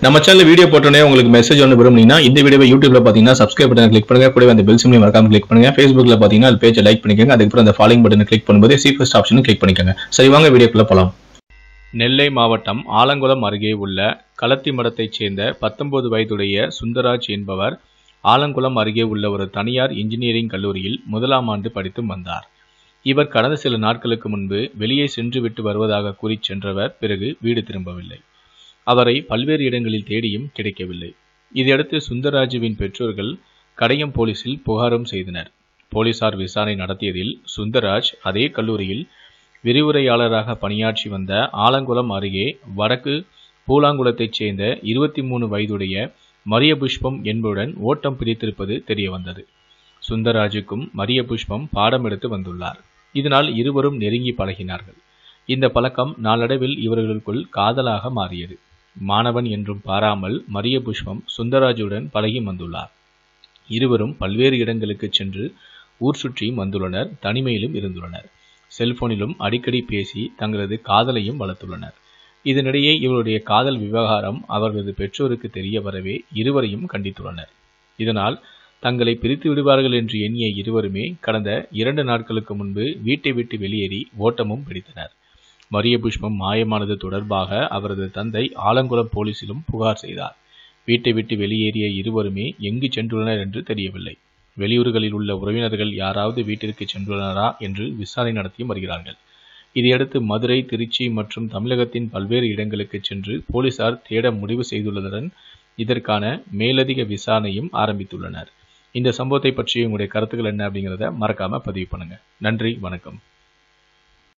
நம்ம channel video போட்டோன்னே உங்களுக்கு மெசேஜ் ஒன்று விரும்புனீங்கன்னா இந்த வீடியோவை யூடியூப்ல பார்த்தீங்கன்னா சப்ஸ்கிரைப் பட்டன் கிளிக் பண்ணுங்க கூடவே அந்த பெல் சிம்லையும் மறக்காம கிளிக் பண்ணுங்க ஃபேஸ்புக்ல பார்த்தீங்கன்னா அது பேஜை லைக் பண்ணிக்கோங்க அதுக்கப்புறம் அந்த ஃபாலோயிங் பட்டனை கிளிக் பண்ணும்போது சி ஃபர்ஸ்ட் ஆப்ஷனும் கிளிக் பண்ணிக்கோங்க சரி வாங்க வீடியோக்குள்ள போலாம் நெல்லை மாவட்டம் ஆலங்குளம் அருகே உள்ள களத்தி மடத்தைச் சேர்ந்த பத்தொன்பது வயதுடைய சுந்தராஜ் என்பவர் ஆலங்குளம் அருகே உள்ள ஒரு தனியார் இன்ஜினியரிங் கல்லூரியில் முதலாம் ஆண்டு படித்து வந்தார் இவர் கடந்த சில நாட்களுக்கு முன்பு வெளியே சென்று விட்டு வருவதாக கூறி சென்றவர் பிறகு வீடு திரும்பவில்லை அவரை பல்வேறு இடங்களில் தேடியும் கிடைக்கவில்லை இதையடுத்து சுந்தரராஜுவின் பெற்றோர்கள் கடையம் போலீசில் புகாரும் செய்தனர் போலீசார் விசாரணை நடத்தியதில் சுந்தராஜ் அதே கல்லூரியில் விரிவுரையாளராக பணியாற்றி வந்த ஆலங்குளம் அருகே வடக்கு பூலாங்குளத்தைச் சேர்ந்த இருபத்தி மூணு வயதுடைய மரிய புஷ்பம் என்புடன் ஓட்டம் பிடித்திருப்பது தெரிய வந்தது சுந்தராஜுக்கும் மரிய புஷ்பம் பாடம் எடுத்து வந்துள்ளார் இதனால் இருவரும் நெருங்கி பழகினார்கள் இந்த பழக்கம் நாளடைவில் இவர்களுக்குள் காதலாக மாறியது மாணவன் என்றும் பாராமல் மரிய புஷ்பம் சுந்தராஜுடன் பழகி வந்துள்ளார் இருவரும் பல்வேறு இடங்களுக்கு சென்று ஊர் சுற்றியும் வந்துள்ளனர் தனிமையிலும் இருந்துள்ளனர் செல்போனிலும் அடிக்கடி பேசி தங்களது காதலையும் வளர்த்துள்ளனர் இதனிடையே இவருடைய காதல் விவகாரம் அவர்களது பெற்றோருக்கு தெரிய வரவே இருவரையும் கண்டித்துள்ளனர் இதனால் தங்களை பிரித்து விடுவார்கள் என்று எண்ணிய இருவருமே கடந்த இரண்டு நாட்களுக்கு முன்பு வீட்டை விட்டு வெளியேறி ஓட்டமும் பிடித்தனர் மரிய புஷ்பம் மாயமானது தொடர்பாக அவரது தந்தை ஆலங்குளம் போலீசிலும் புகார் செய்தார் வீட்டை விட்டு வெளியேறிய இருவருமே எங்கு சென்றுள்ளனர் என்று தெரியவில்லை வெளியூர்களில் உள்ள உறவினர்கள் யாராவது வீட்டிற்கு சென்றுள்ளனரா என்று விசாரணை நடத்தியும் வருகிறார்கள் இதையடுத்து மதுரை திருச்சி மற்றும் தமிழகத்தின் பல்வேறு இடங்களுக்கு சென்று போலீசார் தேட முடிவு செய்துள்ளதுடன் இதற்கான மேலதிக விசாரணையும் ஆரம்பித்துள்ளனர் இந்த சம்பவத்தை பற்றி உங்களுடைய கருத்துக்கள் என்ன அப்படிங்கிறத மறக்காம பதிவு பண்ணுங்க நன்றி வணக்கம்